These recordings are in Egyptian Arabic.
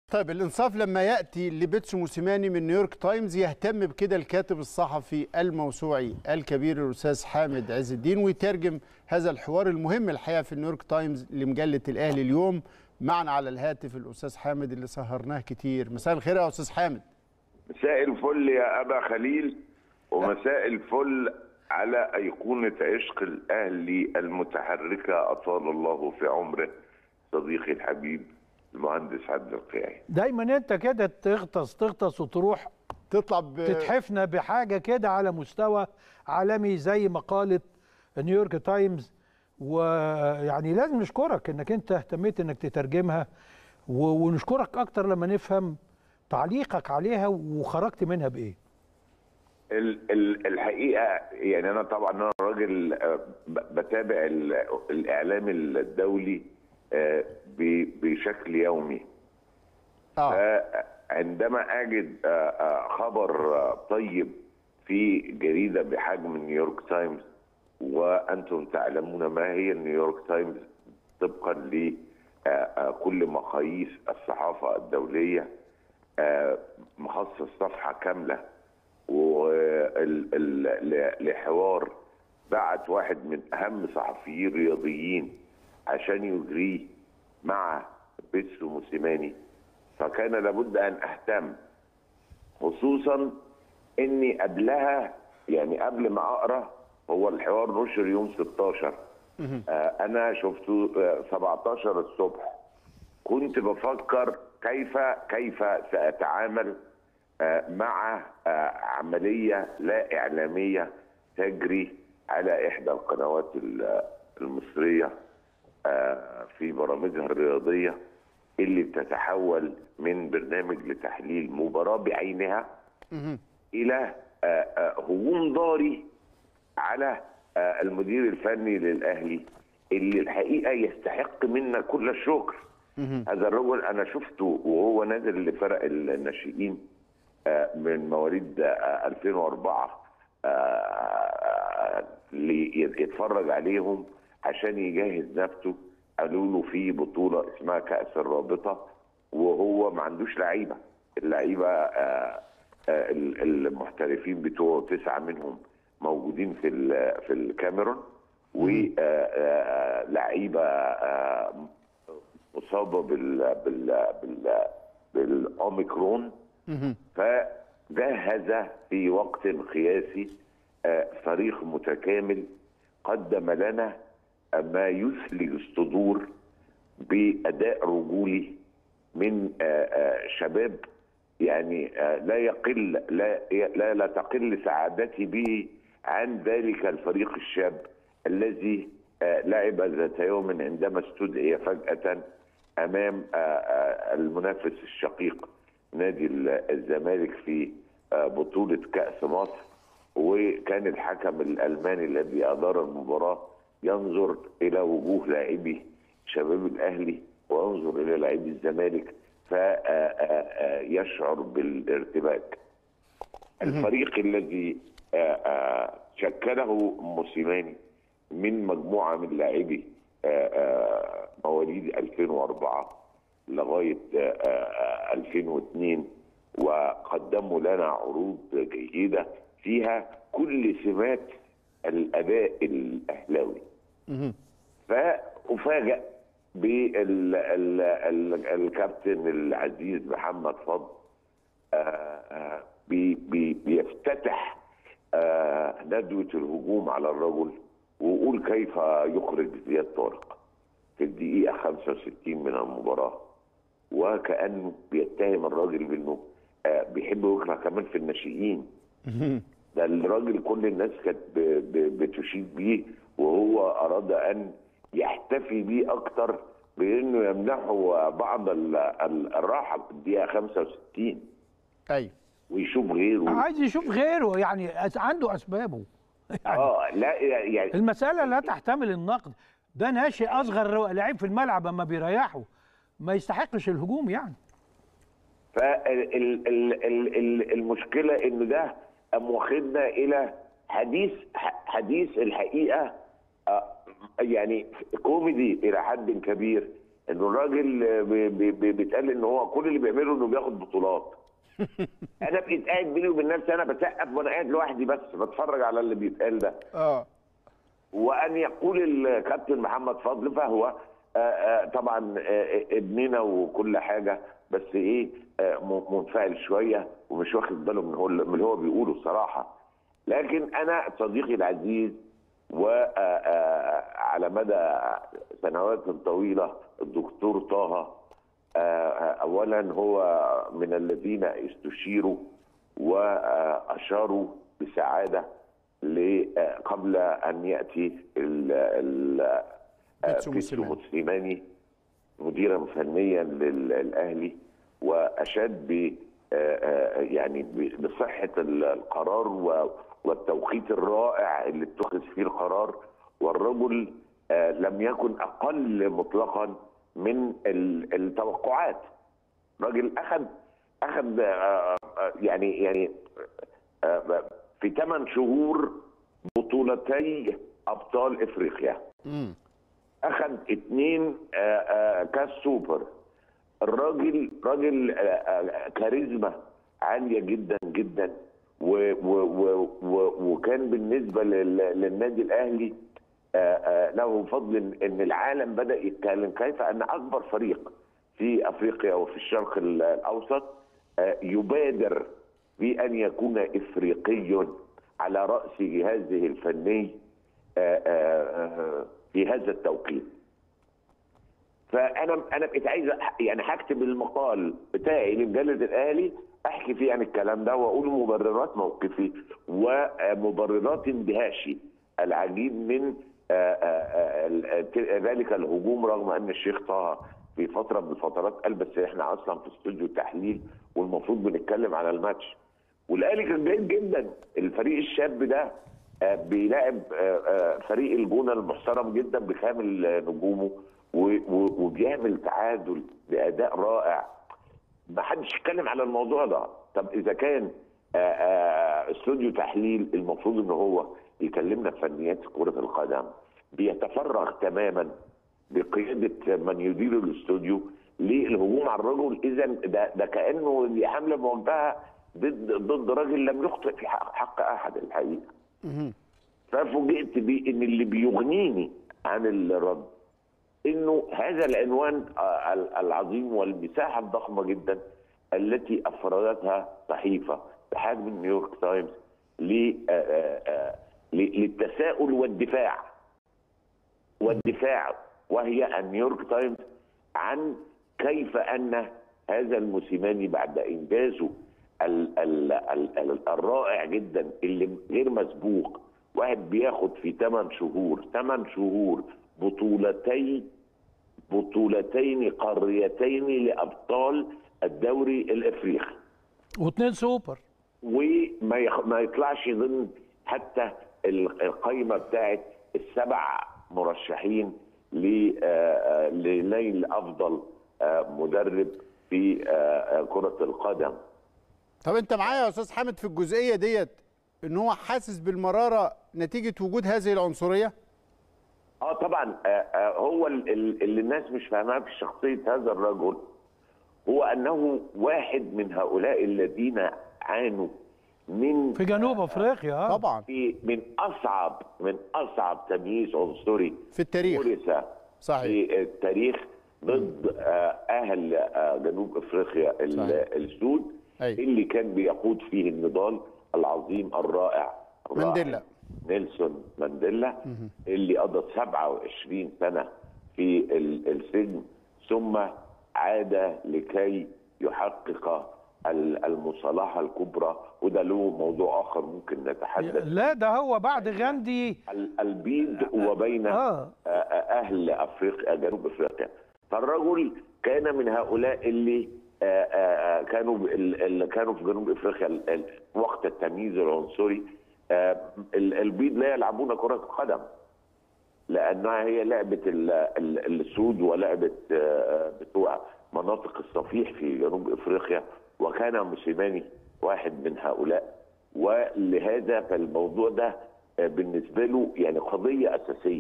طيب الانصاف لما ياتي لبيتسو موسيماني من نيويورك تايمز يهتم بكده الكاتب الصحفي الموسوعي الكبير الاستاذ حامد عز الدين ويترجم هذا الحوار المهم الحقيقه في نيويورك تايمز لمجله الاهلي اليوم معنا على الهاتف الاستاذ حامد اللي سهرناه كتير مساء الخير يا استاذ حامد مساء الفل يا ابا خليل ومساء الفل على ايقونه عشق الاهلي المتحركه اطال الله في عمره صديقي الحبيب المهندس عبد القيعي دايما انت كده تغطس تغطس وتروح تطلع ب... تتحفنا بحاجه كده على مستوى عالمي زي مقاله نيويورك تايمز ويعني لازم نشكرك انك انت اهتميت انك تترجمها و- ونشكرك اكتر لما نفهم تعليقك عليها وخرجت منها بايه ال- ال- الحقيقه يعني انا طبعا انا راجل آه، ب- بتابع ال- الاعلام الدولي آه، ب- بشكل يومي اه عندما اجد آه، آه، خبر آه، طيب في جريده بحجم نيويورك تايمز وانتم تعلمون ما هي نيويورك تايمز طبقا لكل مقاييس الصحافه الدوليه آه، مخصص صفحه كامله وال- ال- ل- لحوار بعت واحد من اهم صحفيين الرياضيين عشان يجريه مع بيتسو موسيماني فكان لابد ان اهتم خصوصا اني قبلها يعني قبل ما اقرا هو الحوار نشر يوم 16 آه انا شفته آه 17 الصبح كنت بفكر كيف كيف ساتعامل آه مع آه عمليه لا اعلاميه تجري على احدى القنوات ال- المصريه آه في برامجها الرياضيه اللي بتتحول من برنامج لتحليل مباراه بعينها الى آه، آه، هجوم ضاري على آه، المدير الفني للاهلي اللي الحقيقه يستحق منا كل الشكر هذا الرجل انا شفته وهو نازل لفرق الناشئين آه، من مواليد آه، 2004 آه، ليتفرج عليهم عشان يجهز نفسه قالوا له في بطوله اسمها كاس الرابطه وهو ما عندوش لعيبه اللعيبه آه، آه، ال- المحترفين بتوعه تسعه منهم موجودين في ال- في الكاميرون ولعيبه مصابه بال بال بال بالاوميكرون فجهز في وقت قياسي آه، فريق متكامل قدم لنا ما يثلج الصدور باداء رجولي من آه، آه، شباب يعني آه، لا يقل لا لا, لا تقل سعادتي به عن ذلك الفريق الشاب الذي آه، لعب ذات يوم عندما استدعي فجأة أمام آه، آه، المنافس الشقيق نادي ال- الزمالك في آه، بطولة كأس مصر وكان الحكم الألماني الذي أدار المباراة ينظر إلى وجوه لاعبي شباب الأهلي وينظر إلى لاعبي الزمالك فيشعر بالارتباك الفريق الذي آه، آه، شكله موسيماني من مجموعه من لاعبي آه، آه، مواليد 2004 لغايه آه، آه، 2002 وقدموا لنا عروض جيده فيها كل سمات الاداء الاهلاوي فافاجئ بالكابتن العزيز محمد فضل آه، آه، بي- بي- بيفتتح آه، ندوة الهجوم على الرجل ويقول كيف يخرج زياد طارق في الدقيقة 65 من المباراة وكأنه بيتهم الراجل بأنه آه، بيحب يكره كمان في الناشئين ده الراجل كل الناس كانت ب- ب- بتشيد بيه وهو اراد ان يحتفي بيه اكتر بانه يمنحه بعض ال- ال- الراحه في الدقيقه 65 ايوه ويشوف غيره عايز يشوف غيره يعني أس- عنده اسبابه يعني اه لا يعني المساله لا تحتمل النقد ده ناشئ اصغر لعيب في الملعب اما بيريحه ما يستحقش الهجوم يعني فالمشكله انه ده قام واخدنا الى حديث ح- حديث الحقيقه آه، يعني كوميدي الى حد كبير انه الراجل آه، بي- بي- بي- بيتقال ان هو كل اللي بيعمله انه بياخد بطولات انا بقيت قاعد بيني وبين نفسي انا بسقف وانا قاعد لوحدي بس بتفرج على اللي بيتقال ده اه وان يقول الكابتن محمد فضل فهو آه، آه، طبعا آه، ابننا وكل حاجه بس ايه آه، م- منفعل شويه ومش واخد باله من هو من اللي هو بيقوله الصراحه لكن انا صديقي العزيز وعلى مدى سنوات طويله الدكتور طه آه، اولا هو من الذين استشيروا واشاروا بسعاده ل- آه، قبل ان ياتي ال- ال- آه، بيتسو بيتسو موسيماني. موسيماني مديرا فنيا للاهلي واشاد ب آه، آه، يعني ب- بصحه ال- القرار و- والتوقيت الرائع اللي اتخذ فيه القرار والرجل آه، لم يكن اقل مطلقا من ال- التوقعات راجل اخذ اخذ آه، آه، يعني يعني آه، في ثمان شهور بطولتي ابطال افريقيا امم اخذ اتنين آه، آه، كاس سوبر الراجل راجل آه، آه، كاريزما عاليه جدا جدا و و و و وكان بالنسبه لل- للنادي الاهلي آه، آه، له فضل إن- ان العالم بدا يتكلم كيف ان اكبر فريق في افريقيا وفي الشرق ال- الاوسط آه، يبادر بان يكون افريقي على راس جهازه الفني آه، آه، آه، في هذا التوقيت فانا انا بقيت عايز أح- يعني هكتب المقال بتاعي لمجله الاهلي احكي فيه عن الكلام ده واقول مبررات موقفي ومبررات اندهاشي العجيب من آه، آه، آه، ال- ذلك الهجوم رغم ان الشيخ طه في فتره من الفترات قال بس احنا اصلا في استوديو تحليل والمفروض بنتكلم على الماتش والاهلي كان جيد جدا الفريق الشاب ده آه، بيلاعب آه، آه، فريق الجونه المحترم جدا بكامل آه، نجومه و- و- وبيعمل تعادل باداء رائع ما حدش يتكلم على الموضوع ده طب اذا كان آه، آه، استوديو تحليل المفروض ان هو يكلمنا في فنيات كره القدم بيتفرغ تماما بقياده من يدير الاستوديو للهجوم على الرجل اذا ده ده كانه دي حمله موجهه ضد ضد راجل لم يخطئ في حق, حق احد الحقيقه ففوجئت بان اللي بيغنيني عن الرد انه هذا العنوان آه، العظيم والمساحه الضخمه جدا التي افردتها صحيفه بحجم نيويورك تايمز ل- آه، آه، آه، ل- للتساؤل والدفاع والدفاع وهي النيويورك تايمز عن كيف ان هذا الموسيماني بعد انجازه ال ال ال ال الرائع جدا اللي غير مسبوق واحد بياخد في 8 شهور 8 شهور بطولتي بطولتين قاريتين لابطال الدوري الافريقي واثنين سوبر وما يخ... ما يطلعش ضمن حتى ال- القائمه بتاعت السبع مرشحين ل- آه، آه، لنيل افضل آه، مدرب في آه، آه، كره القدم طب انت معايا يا استاذ حامد في الجزئيه ديت ان هو حاسس بالمراره نتيجه وجود هذه العنصريه اه طبعا آه، آه، هو ال- ال- اللي الناس مش فاهماه في شخصيه هذا الرجل هو انه واحد من هؤلاء الذين عانوا من في جنوب افريقيا اه طبعا في من اصعب من اصعب تمييز عنصري في التاريخ مورث صحيح في التاريخ ضد آه، اهل آه، جنوب افريقيا ال- صحيح. السود أيوة. اللي كان بيقود فيه النضال العظيم الرائع الراحل مانديلا. نيلسون مانديلا اللي قضى 27 سنه في ال- السجن ثم عاد لكي يحقق ال- المصالحه الكبرى وده له موضوع اخر ممكن نتحدث لا ده هو بعد غاندي ال- البيض وبين اه اهل افريقيا جنوب افريقيا فالرجل كان من هؤلاء اللي آه، آه، آه، كانوا ال- اللي كانوا في جنوب افريقيا ال- ال- وقت التمييز العنصري آه، ال- البيض لا يلعبون كره قدم لانها هي لعبه ال- ال- السود ولعبه آه، بتوع مناطق الصفيح في جنوب افريقيا وكان موسيماني واحد من هؤلاء ولهذا فالموضوع ده آه، بالنسبه له يعني قضيه اساسيه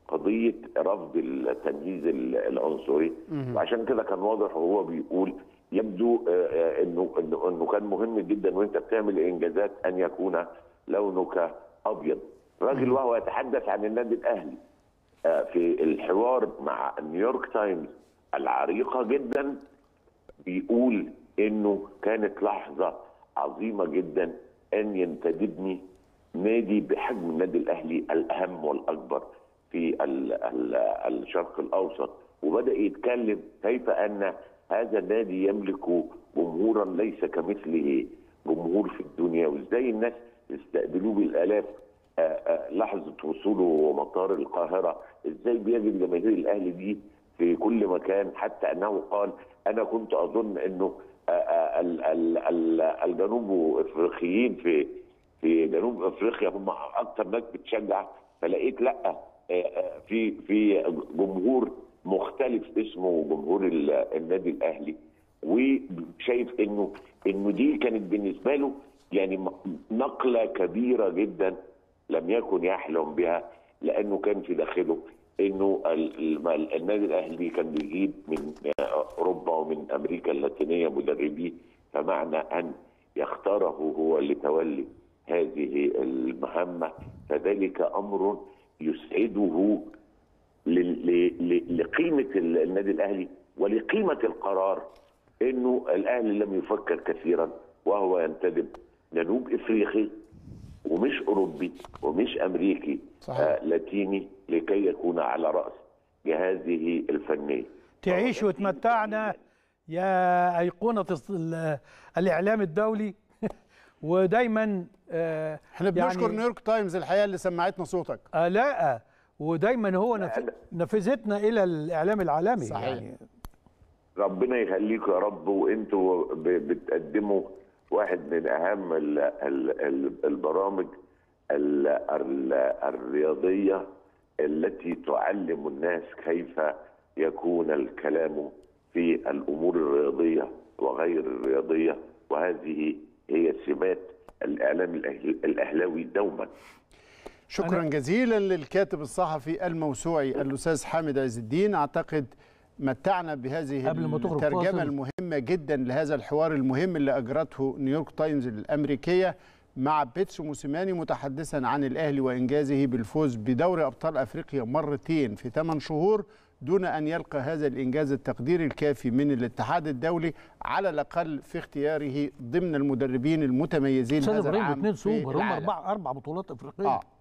قضيه رفض التمييز ال- العنصري وعشان كده كان واضح وهو بيقول يبدو آه، آه، انه انه انه كان مهم جدا وانت بتعمل انجازات ان يكون لونك ابيض راجل وهو يتحدث عن النادي الاهلي آه، في الحوار مع نيويورك تايمز العريقه جدا بيقول انه كانت لحظه عظيمه جدا ان ينتدبني نادي بحجم النادي الاهلي الاهم والاكبر في ال ال الشرق الاوسط وبدا يتكلم كيف ان هذا النادي يملك جمهورا ليس كمثله جمهور في الدنيا وازاي الناس يستقبلوه بالالاف آه، آه، لحظه وصوله مطار القاهره ازاي بيجد جماهير الاهلي دي في كل مكان حتى انه قال انا كنت اظن انه آه، آه، ال- ال- ال- الجنوب افريقيين في في جنوب افريقيا هم اكثر ناس بتشجع فلقيت لا آه، آه، في في جمهور مختلف اسمه جمهور ال- النادي الاهلي وشايف انه انه دي كانت بالنسبه له يعني م- نقله كبيره جدا لم يكن يحلم بها لانه كان في داخله انه ال- ال- النادي الاهلي كان بيجيب من اوروبا ومن امريكا اللاتينيه مدربين فمعنى ان يختاره هو لتولي هذه المهمه فذلك امر يسعده ل- ل- ل- لقيمه ال- النادي الاهلي ولقيمه القرار انه الاهلي لم يفكر كثيرا وهو ينتدب جنوب افريقي ومش اوروبي ومش امريكي صحيح. آه، لاتيني لكي يكون على راس جهازه الفني تعيش وتمتعنا يا أيقونة الص- ال- الإعلام الدولي ودايما آه، احنا بنشكر نيويورك تايمز الحقيقه اللي سمعتنا صوتك آه لا ودايما هو نف... لا. نفذتنا إلى الإعلام العالمي صحيح. يعني ربنا يخليكم يا رب وانتوا ب- بتقدموا واحد من اهم ال ال ال البرامج ال ال الرياضيه التي تعلم الناس كيف يكون الكلام في الامور الرياضيه وغير الرياضيه وهذه هي سمات الاعلام الأهل- الاهلاوي دوما شكرا جزيلا للكاتب الصحفي الموسوعي الاستاذ حامد عز الدين اعتقد متعنا بهذه قبل ما تخرج الترجمه فاصل. المهمه جدا لهذا الحوار المهم اللي اجرته نيويورك تايمز الامريكيه مع بيتسو موسيماني متحدثا عن الاهلي وانجازه بالفوز بدوري ابطال افريقيا مرتين في 8 شهور دون ان يلقى هذا الانجاز التقدير الكافي من الاتحاد الدولي على الاقل في اختياره ضمن المدربين المتميزين استاذ هذا ابراهيم العام اثنين في سوبر هم العالم. اربع اربع بطولات افريقيه اه